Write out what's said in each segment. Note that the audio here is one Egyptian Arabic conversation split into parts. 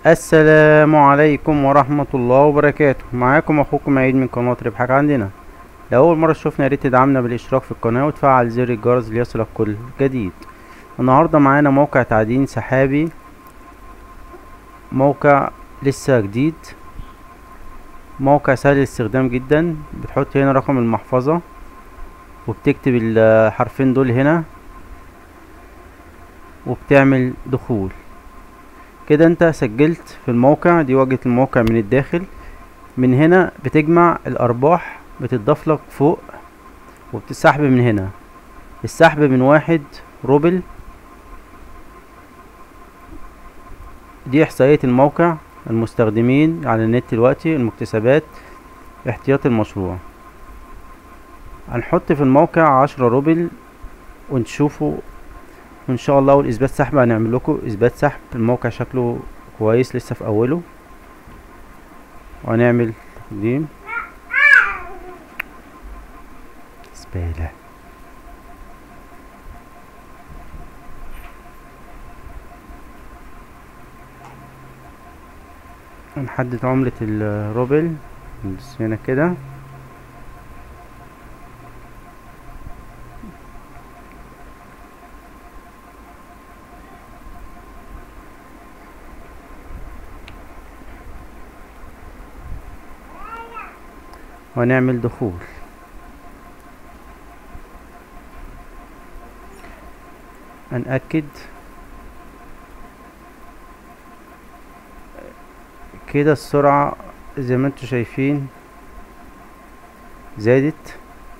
السلام عليكم ورحمة الله وبركاته معاكم اخوكم عيد من قناة ربحك عندنا لأول مرة تشوفنا ياريت تدعمنا بالاشتراك في القناة وتفعل زر الجرس ليصلك كل جديد النهاردة معانا موقع تعدين سحابي موقع لسه جديد موقع سهل الاستخدام جدا بتحط هنا رقم المحفظة وبتكتب الحرفين دول هنا وبتعمل دخول كده انت سجلت في الموقع دي واجهة الموقع من الداخل من هنا بتجمع الارباح بتضاف لك فوق وبتسحب من هنا السحب من واحد روبل دي احصائية الموقع المستخدمين على النت دلوقتي المكتسبات احتياط المشروع هنحط في الموقع عشرة روبل ونشوفه وان شاء الله اول اثبات سحب هنعمل لكم اثبات سحب الموقع شكله كويس لسه في اوله وهنعمل تقديم زبالة هنحدد عملة الروبل ندوس هنا كده ونعمل دخول هنأكد كده السرعة زي ما انتوا شايفين زادت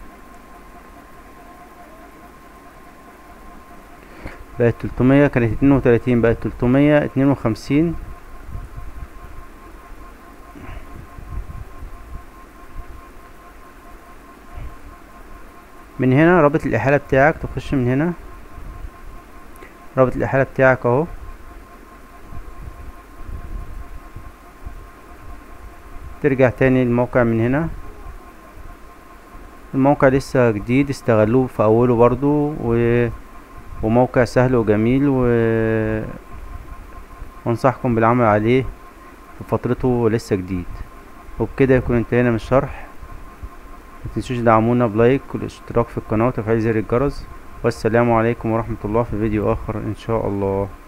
بقت تلتمية كانت اتنين وتلاتين بقت تلتمية اتنين وخمسين من هنا رابط الإحالة بتاعك تخش من هنا رابط الإحالة بتاعك اهو ترجع تاني الموقع من هنا الموقع لسه جديد استغلوه في اوله برضو و... وموقع سهل وجميل و وانصحكم بالعمل عليه في فترته لسه جديد وبكده يكون انتهينا من الشرح متنسوش دعمونا بلايك والاشتراك في القناة وتفعيل زر الجرس والسلام عليكم ورحمة الله في فيديو اخر ان شاء الله